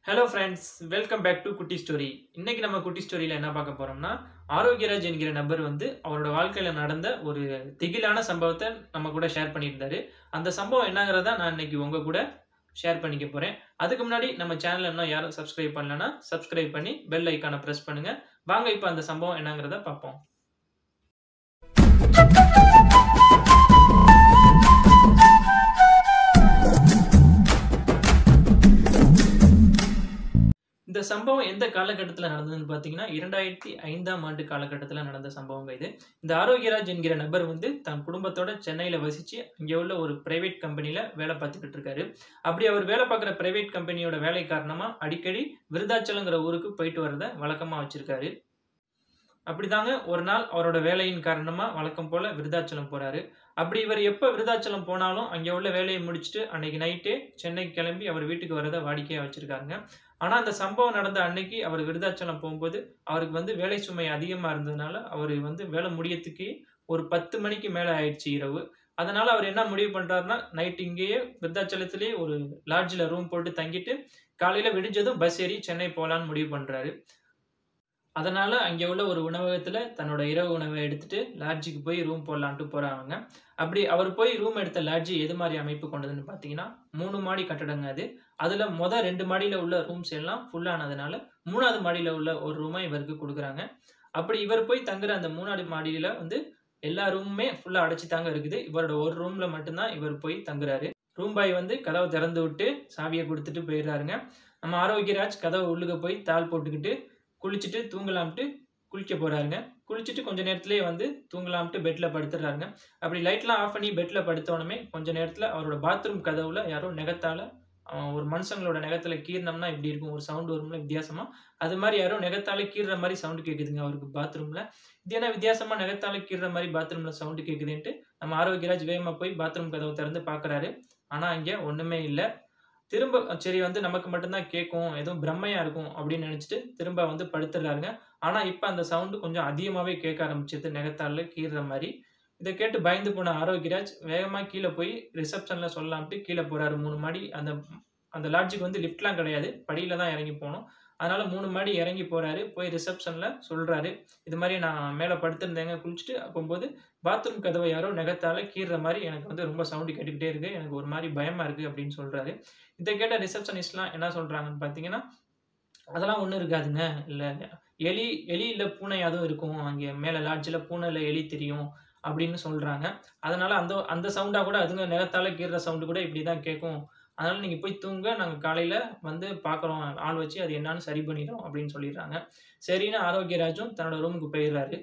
Hello friends welcome back to குட்டி story இன்னைக்கு நம்ம குட்டி ஸ்டோரியில் என்ன பார்க்க போறோம்னா ஆரோக்கியராஜ் என்கிற நபர் வந்து அவரோட வாழ்க்கையில் நடந்த ஒரு திகிலான சம்பவத்தை நம்ம கூட ஷேர் பண்ணியிருந்தாரு அந்த சம்பவம் என்னங்கிறத நான் இன்னைக்கு உங்க கூட ஷேர் பண்ணிக்க போறேன் அதுக்கு முன்னாடி நம்ம சேனல் இன்னும் யாரும் சப்ஸ்கிரைப் பண்ணலன்னா சப்ஸ்கிரைப் பண்ணி பெல் ஐக்கானை ப்ரெஸ் பண்ணுங்க வாங்க இப்போ அந்த சம்பவம் என்னங்கிறத பார்ப்போம் இந்த சம்பவம் எந்த காலகட்டத்தில் நடந்ததுன்னு பார்த்தீங்கன்னா இரண்டாயிரத்தி ஐந்தாம் ஆண்டு காலகட்டத்தில் நடந்த சம்பவங்க இது இந்த ஆரோக்கியராஜ் என்கிற நபர் வந்து தன் குடும்பத்தோட சென்னையில் வசித்து அங்கே உள்ள ஒரு பிரைவேட் கம்பெனியில் வேலை பார்த்துக்கிட்டு இருக்காரு அப்படி அவர் வேலை பார்க்குற பிரைவேட் கம்பெனியோட வேலை காரணமாக அடிக்கடி விருதாச்சலங்கிற ஊருக்கு போயிட்டு வரதை வழக்கமாக வச்சுருக்காரு அப்படிதாங்க ஒரு நாள் அவரோட வேலையின் காரணமாக வழக்கம் போல் விருதாச்சலம் போகிறாரு அப்படி இவர் எப்போ விருதாச்சலம் போனாலும் அங்கே உள்ள வேலையை முடிச்சுட்டு அன்னைக்கு நைட்டே சென்னைக்கு கிளம்பி அவர் வீட்டுக்கு வரதை வாடிக்கையாக வச்சுருக்காருங்க ஆனால் அந்த சம்பவம் நடந்த அன்னைக்கு அவர் விருதாச்சலம் போகும்போது அவருக்கு வந்து வேலை சுமை அதிகமாக இருந்ததுனால அவர் வந்து வேலை முடியத்துக்கு ஒரு பத்து மணிக்கு மேலே ஆயிடுச்சு இரவு அதனால் அவர் என்ன முடிவு பண்ணுறாருன்னா நைட் இங்கேயே விருத்தாச்சலத்திலேயே ஒரு லாட்ஜில் ரூம் போட்டு தங்கிட்டு காலையில் விடிஞ்சதும் பஸ் ஏறி சென்னை போகலான்னு முடிவு பண்ணுறாரு அதனால் அங்கே உள்ள ஒரு உணவகத்தில் தன்னோட இரவு உணவை எடுத்துட்டு லாட்ஜுக்கு போய் ரூம் போடலான்ட்டு போகிறாங்க அப்படி அவர் போய் ரூம் எடுத்த லாட்ஜி எது மாதிரி அமைப்பு கொண்டதுன்னு பார்த்தீங்கன்னா மூணு மாடி கட்டடங்க அது அதில் மொதல் ரெண்டு மாடியில் உள்ள ரூம்ஸ் எல்லாம் ஃபுல்லானதுனால மூணாவது மாடியில் உள்ள ஒரு ரூமை இவருக்கு கொடுக்குறாங்க அப்படி இவர் போய் தங்குற அந்த மூணாவது மாடியில் வந்து எல்லா ரூமுமே ஃபுல்லாக அடைச்சி தாங்க இருக்குது இவரோட ஒரு ரூமில் மட்டும்தான் இவர் போய் தங்குறாரு ரூம் பாய் வந்து கதவை திறந்து விட்டு சாவியை கொடுத்துட்டு போயிடுறாருங்க நம்ம ஆரோக்கியராஜ் கதவை உள்ளுக்க போய் தாள் போட்டுக்கிட்டு குளிச்சுட்டு தூங்கலாம்ட்டு குளிக்க போகிறாருங்க குளிச்சுட்டு கொஞ்ச நேரத்துலேயே வந்து தூங்கலாம்ட்டு பெட்டில் படுத்துடுறாருங்க அப்படி லைட்லாம் ஆஃப் பண்ணி பெட்டில் படுத்தோடனே கொஞ்ச நேரத்தில் அவரோட பாத்ரூம் கதவுல யாரோ நெகத்தால் ஒரு மனுஷங்களோட நெகத்தில் கீறினோம்னா இப்படி இருக்கும் ஒரு சவுண்டு வரும்ல வித்தியாசமாக அது மாதிரி யாரோ நெகத்தால கீறுற மாதிரி சவுண்டு கேட்குதுங்க அவருக்கு பாத்ரூமில் இது என்ன வித்தியாசமாக நெகத்தால கீறுற மாதிரி பாத்ரூமில் சவுண்டு கேட்குதுன்ட்டு நம்ம ஆரோக்கியராஜ் வேகமாக போய் பாத்ரூம் கதவை திறந்து பார்க்குறாரு ஆனால் அங்கே ஒன்றுமே இல்லை திரும்ப சரி வந்து நமக்கு மட்டும்தான் கேட்கும் எதுவும் பிரம்மையா இருக்கும் அப்படின்னு நினச்சிட்டு திரும்ப வந்து படுத்துடுறாருங்க ஆனால் இப்போ அந்த சவுண்டு கொஞ்சம் அதிகமாகவே கேட்க ஆரம்பிச்சிது நெகத்தால கீறுற மாதிரி இதை கேட்டு பயந்து போன ஆரோக்கியராஜ் வேகமாக கீழே போய் ரிசப்ஷனில் சொல்லலாம்ட்டு கீழே போகிறாரு மூணு மாடி அந்த அந்த லாட்ஜுக்கு வந்து லிஃப்ட்லாம் கிடையாது படியில் தான் இறங்கி போகணும் அதனால மூணு மாடி இறங்கி போகிறாரு போய் ரிசப்ஷனில் சொல்கிறாரு இது மாதிரி நான் மேலே படுத்திருந்தேங்க குளிச்சுட்டு அப்போம்போது பாத்ரூம் கதவை யாரோ நெகத்தால கீறுற மாதிரி எனக்கு வந்து ரொம்ப சவுண்டு கேட்டுக்கிட்டே இருக்கு எனக்கு ஒரு மாதிரி பயமாக இருக்குது அப்படின்னு சொல்கிறாரு இதை கேட்ட ரிசப்ஷனிஸ்ட்லாம் என்ன சொல்கிறாங்கன்னு பார்த்தீங்கன்னா அதெல்லாம் ஒன்றும் இருக்காதுங்க இல்லை எலி எலி இல்லை பூனை அதுவும் இருக்கும் அங்கே மேலே லாட்ஜில் பூனை இல்லை எலி தெரியும் அப்படின்னு சொல்கிறாங்க அதனால் அந்த அந்த சவுண்டாக கூட அதுங்க நிலத்தால கீறுற சவுண்டு கூட இப்படி தான் கேட்கும் அதனால் நீங்கள் போய் தூங்க நாங்கள் காலையில் வந்து பார்க்குறோம் ஆள் வச்சு அது என்னன்னு சரி பண்ணிடுறோம் அப்படின்னு சொல்லிடுறாங்க சரின்னு ஆரோக்கியராஜும் தன்னோட ரூமுக்கு போயிடுறாரு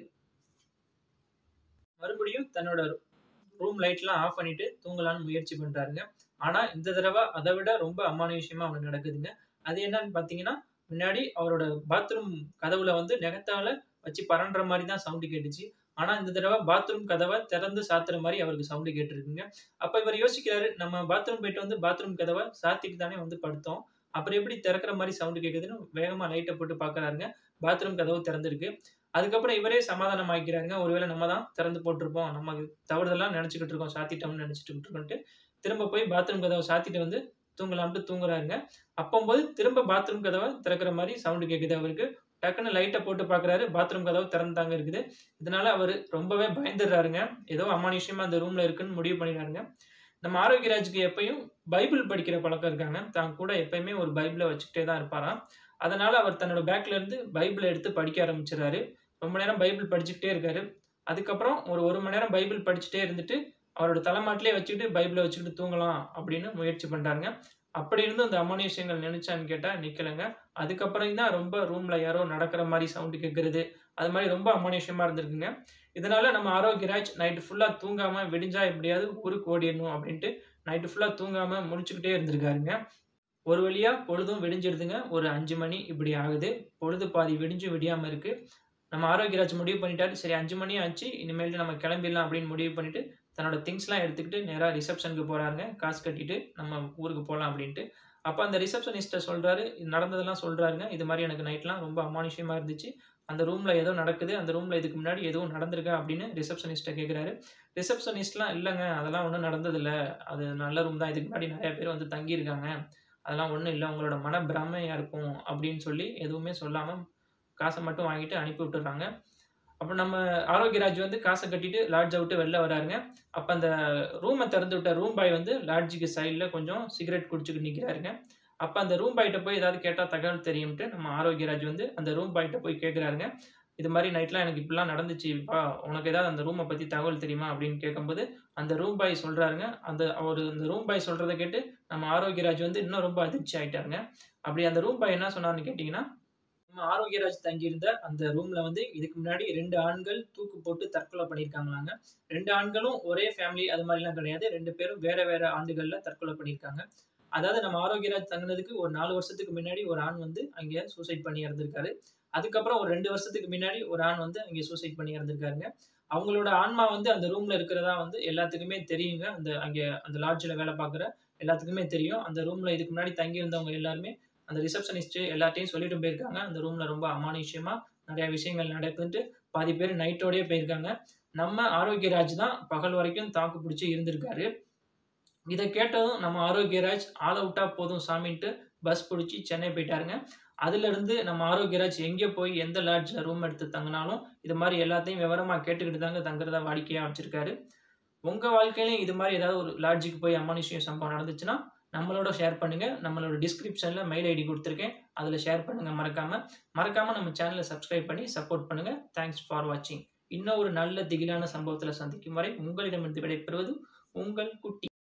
மறுபடியும் தன்னோட ரூம் லைட்லாம் ஆஃப் பண்ணிட்டு தூங்கலான்னு முயற்சி பண்ணுறாருங்க ஆனால் இந்த தடவை அதை விட ரொம்ப அமானுஷயமாக அவனுக்கு நடக்குதுங்க அது என்னன்னு பார்த்தீங்கன்னா முன்னாடி அவரோட பாத்ரூம் கதவுல வந்து நெகத்தால வச்சு பரண்டுற மாதிரி தான் சவுண்டு கேட்டுச்சு ஆனால் இந்த தடவை பாத்ரூம் கதவை திறந்து சாத்துற மாதிரி அவருக்கு சவுண்டு கேட்டுருக்குங்க அப்போ இவர் யோசிக்கிறாரு நம்ம பாத்ரூம் போயிட்டு வந்து பாத்ரூம் கதவை சாத்திட்டு தானே வந்து படுத்தோம் அப்புறம் எப்படி திறக்கிற மாதிரி சவுண்டு கேட்குதுன்னு வேகமாக லைட்டை போட்டு பார்க்குறாருங்க பாத்ரூம் கதவு திறந்துருக்கு அதுக்கப்புறம் இவரே சமாதானம் ஆகிக்கிறாங்க ஒருவேளை நம்ம தான் திறந்து போட்டிருப்போம் நம்ம தவறுதெல்லாம் நினச்சிக்கிட்டு இருக்கோம் சாத்திட்டோம்னு நினச்சிட்டு இருக்கோன்ட்டு திரும்ப போய் பாத்ரூம் கதவை சாத்திட்டு வந்து தூங்கலாம்ட்டு தூங்குறாருங்க அப்போம்போது திரும்ப பாத்ரூம் கதவை திறக்கிற மாதிரி சவுண்டு கேட்குது அவருக்கு டக்குன்னு லைட்டை போட்டு பார்க்குறாரு பாத்ரூம் கதவு திறந்தாங்க இருக்குது இதனால அவர் ரொம்பவே பயந்துடுறாருங்க ஏதோ அமானுஷயமா அந்த ரூம்ல இருக்குன்னு முடிவு பண்ணிடுறாருங்க நம்ம ஆரோக்கியராஜுக்கு எப்பயும் பைபிள் படிக்கிற பழக்கம் இருக்காங்க தான் கூட எப்பயுமே ஒரு பைபிளை வச்சுக்கிட்டே தான் இருப்பாராம் அதனால அவர் தன்னோட பேக்ல இருந்து பைபிளை எடுத்து படிக்க ஆரம்பிச்சிடறாரு ரொம்ப நேரம் பைபிள் படிச்சுக்கிட்டே இருக்காரு அதுக்கப்புறம் ஒரு ஒரு மணி நேரம் பைபிள் படிச்சுட்டே இருந்துட்டு அவரோட தலைமாட்டிலே வச்சுக்கிட்டு பைபிளை வச்சுக்கிட்டு தூங்கலாம் அப்படின்னு முயற்சி பண்ணுறாங்க அப்படி இருந்து அந்த அமானுஷயங்கள் நினைச்சான்னு கேட்டால் நிற்கலைங்க அதுக்கப்புறம் தான் ரொம்ப ரூமில் யாரோ நடக்கிற மாதிரி சவுண்டு கேட்குறது அது மாதிரி ரொம்ப அமானுஷயமாக இருந்திருக்குங்க இதனால நம்ம ஆரோக்கியராஜ் நைட்டு ஃபுல்லாக தூங்காமல் விடிஞ்சா எப்படியாவது ஊருக்கு ஓடிடணும் அப்படின்ட்டு நைட்டு ஃபுல்லாக தூங்காமல் முடிச்சுக்கிட்டே இருந்திருக்காருங்க ஒரு வழியாக பொழுதும் விடிஞ்சிடுதுங்க ஒரு அஞ்சு மணி இப்படி ஆகுது பொழுது பாதி விடிஞ்சும் விடியாமல் இருக்குது நம்ம ஆரோக்கியராஜ் முடிவு பண்ணிட்டாரு சரி அஞ்சு மணி ஆச்சு இனிமேல் நம்ம கிளம்பிடலாம் அப்படின்னு முடிவு பண்ணிட்டு தன்னோட திங்ஸ்லாம் எடுத்துக்கிட்டு நேராக ரிசப்ஷனுக்கு போகிறாங்க காசு கட்டிட்டு நம்ம ஊருக்கு போகலாம் அப்படின்ட்டு அப்போ அந்த ரிசப்ஷனிஸ்ட்டை சொல்கிறாரு நடந்ததெல்லாம் சொல்கிறாருங்க இது மாதிரி எனக்கு நைட்லாம் ரொம்ப அமானுஷயமாக இருந்துச்சு அந்த ரூமில் ஏதோ நடக்குது அந்த ரூமில் இதுக்கு முன்னாடி எதுவும் நடந்திருக்கா அப்படின்னு ரிசப்ஷனிஸ்ட்டை கேட்குறாரு ரிசப்ஷனிஸ்ட்லாம் இல்லைங்க அதெல்லாம் ஒன்றும் நடந்ததில்லை அது நல்ல ரூம் தான் இதுக்கு முன்னாடி நிறைய பேர் வந்து தங்கியிருக்காங்க அதெல்லாம் ஒண்ணும் இல்ல. உங்களோட மன பிரமையா இருக்கும் அப்படின்னு சொல்லி எதுவுமே சொல்லாம காச மட்டும் வாங்கிட்டு அனுப்பி விட்டுர்றாங்க. அப்ப நம்ம ஆரோக்கியராஜ் வந்து காச கட்டிட்டு லாட்ஜ விட்டு வெளில வராருங்க. அப்ப அந்த ரூம திறந்து விட்ட ரூம் பாய் வந்து லாட்ஜுக்கு சைடுல கொஞ்சம் சிகரெட் குடிச்சுக்கிட்டு நிக்கிறாருங்க. அப்ப அந்த ரூம் பாய்ட்ட போய் ஏதாவது கேட்டா தகவல் தெரியும்ட்டு நம்ம ஆரோக்கியராஜ் வந்து அந்த ரூம் பாய்ட்ட போய் கேட்குறாருங்க. இது மாரி நைட்லாம் எனக்கு இப்படிலாம் நடந்துச்சுப்பா. உனக்கு ஏதாவது அந்த ரூம பத்தி தகவல் தெரியுமா? அப்படின்னு கேட்கும்போது, அந்த ரூம் பாய் சொல்றாருங்க. அந்த அவரு அந்த ரூம் பாய் சொல்றத கேட்டு நம்ம ஆரோக்கியராஜ் வந்து இன்னும் ரொம்ப அதிர்ச்சி ஆயிட்டாருங்க. அப்படி அந்த ரூம் பாய் என்ன சொன்னாருன்னு கேட்டீங்கன்னா, நம்ம ஆரோக்கியராஜ் தங்கியிருந்த அந்த ரூம்ல வந்து இதுக்கு முன்னாடி 2 ஆண்கள் தூக்கு போட்டு தற்கொலை பண்ணியிருக்காங்களாங்க. 2 ஆண்களும் ஒரே ஃபேமிலி அது மாரிலாம் கிடையாது. 2 பேரும் வேற வேற ஆண்டுகள்ல தற்கொலை பண்ணியிருக்காங்க. அதாவது நம்ம ஆரோக்கியராஜ் தங்குனதுக்கு ஒரு 4 வருஷத்துக்கு முன்னாடி ஒரு ஆண் வந்து அங்க சூசைட் பண்ணி இறந்திருக்காரு. அதுக்கப்புறம் ஒரு 2 வருஷத்துக்கு முன்னாடி ஒரு ஆண் வந்து அங்க சூசைட் பண்ணி இறந்திருக்காருங்க. அவங்களோட ஆன்மா வந்து அந்த ரூம்ல இருக்கிறதா வந்து எல்லாத்துக்குமே தெரியுங்க. அந்த அங்க அந்த லாட்ஜ்ல வேலை பார்க்குற எல்லாத்துக்குமே தெரியும். அந்த ரூம்ல இதுக்கு முன்னாடி தங்கியிருந்தவங்க எல்லாருமே அந்த ரிசப்ஷனிஸ்ட் எல்லார்ட்டயும் சொல்லிட்டு போயிருக்காங்க. அந்த ரூம்ல ரொம்ப அமானுஷ்யமா நெறைய விஷயங்கள் நடக்குதுன்ட்டு பாதி பேர் நைட்டோடயே போயிருக்காங்க. நம்ம ஆரோக்கியராஜ் தான் பகல் வரைக்கும் தாக்கு பிடிச்சு இருந்திருக்காரு. இத கேட்டதும் நம்ம ஆரோக்கியராஜ் ஆள விட்டா போதும் சாமின்ட்டு பஸ் புடிச்சு சென்னை போயிட்டாருங்க. அதிலிருந்து நம்ம ஆரோக்கியராஜ் எங்க போய் எந்த லாட்ஜ்ல ரூம் எடுத்து தங்குனாலும், இது மாரி எல்லாத்தையும் விவரமா கேட்டுக்கிட்டு தாங்க தங்குறத வாடிக்கையா வச்சிருக்காரு. உங்க வாழ்க்கையிலயும் இது மாரி ஏதாவது ஒரு லாட்ஜுக்கு போய் அமானுஷ்ய சம்பவம் நடந்துச்சுன்னா, நம்மளோட ஷேர் பண்ணுங்க. நம்மளோட டிஸ்கிரிப்ஷன்ல மெயில் ஐடி குடுத்துருக்கேன். அதுல ஷேர் பண்ணுங்க மறக்காம. மறக்காம நம்ம சேனல சப்ஸ்கிரைப் பண்ணி சப்போர்ட் பண்ணுங்க. தேங்க்ஸ் ஃபார் வாட்சிங். இன்னும் ஒரு நல்ல திகிலான சம்பவத்துல சந்திக்கும் வரை உங்களிடமிருந்து விடைபெறுவது உங்கள் குட்டி.